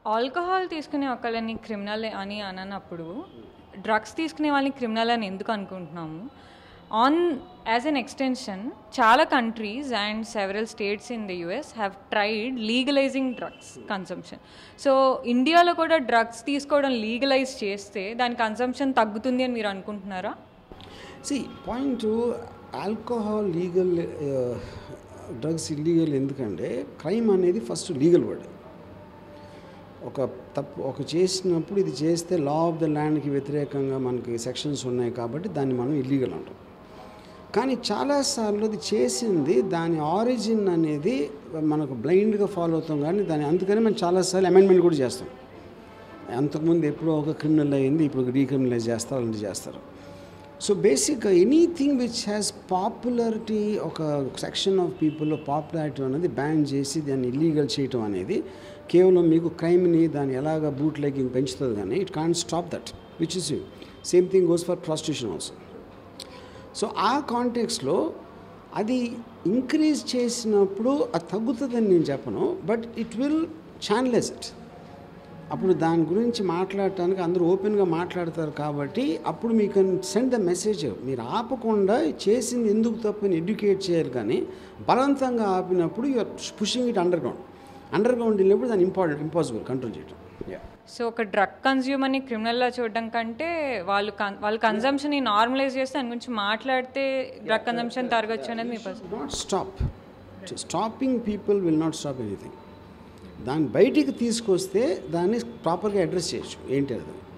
alcohol తీసుకునే ఒకళ్ళని criminal అని అననప్పుడు డ్రగ్స్ తీసుకునే వాళ్ళని క్రిమినల్ అని ఎందుకు అనుకుంటున్నాము ఆన్ యాజ్ అన్ ఎక్స్టెన్షన్ చాలా countries and several states in the US have tried legalising drugs consumption so ఇండియాలో కూడా డ్రగ్స్ తీసుకోవడం లీగలైజ్ చేస్తే దాని కన్సంప్షన్ తగ్గుతుంది అని మీరు అనుకుంటున్నారా see point alcohol legal drugs illegal ఎందుకంటే క్రైమ్ అనేది ఫస్ట్ లీగల్ వర్డ్ ఒక తప్పు ఒక చేసినప్పుడు ఇది చేస్తే లా ఆఫ్ ద ల్యాండ్కి వ్యతిరేకంగా మనకి సెక్షన్స్ ఉన్నాయి కాబట్టి దాన్ని మనం ఇల్లీగల్ అంటాం కానీ చాలాసార్లు అది చేసింది దాని ఆరిజిన్ అనేది మనకు బ్లైండ్గా ఫాలో అవుతాం కానీ దాని అందుకని మనం చాలాసార్లు అమెండ్మెంట్ కూడా చేస్తాం అంతకుముందు ఎప్పుడో ఒక క్రిమినల్ అయింది ఇప్పుడు రీక్రిమినలైజ్ చేస్తారు అలాంటి చేస్తారు సో బేసిక్గా ఎనీథింగ్ విచ్ హ్యాస్ పాపులారిటీ ఒక సెక్షన్ ఆఫ్ పీపుల్లో పాపులారిటీ అనేది బ్యాన్ చేసి దాన్ని ఇల్లీగల్ చేయటం అనేది కేవలం మీకు క్రైమ్ని దాన్ని ఎలాగ బూట్ లెగ్గింగ్ పెంచుతుంది కానీ it can't stop that which is same thing goes for prostitution also so ఆ కాంటెక్స్లో అది ఇంక్రీజ్ చేసినప్పుడు అది తగ్గుతుందని నేను చెప్పను but it will channelise it అప్పుడు దాని గురించి మాట్లాడటానికి అందరూ ఓపెన్గా మాట్లాడతారు కాబట్టి అప్పుడు మీ కెన్ సెండ్ ద మెసేజ్ మీరు ఆపకుండా చేసింది ఎందుకు తప్పని ఎడ్యుకేట్ చేయాలి కానీ బలవంతంగా ఆపినప్పుడు you're pushing it underground underground వెళ్ళినప్పుడు దాన్ని ఇంపార్టెంట్ ఇంపాసిబుల్ కంట్రోల్ చేయటం యా సో ఒక డ్రగ్ కన్జ్యూమర్ని క్రిమినల్లా చూడడం కంటే వాళ్ళు కన్ వాళ్ళ కన్జంప్షన్ని నార్మలైజ్ చేస్తే దాని గురించి మాట్లాడితే డ్రగ్ కన్జంప్షన్ తరగచ్చు అనేది మీ person not stop stopping people will not stop anything దాన్ని బయటికి తీసుకొస్తే దాన్ని ప్రాపర్గా అడ్రస్ చేయొచ్చు ఏంటి అది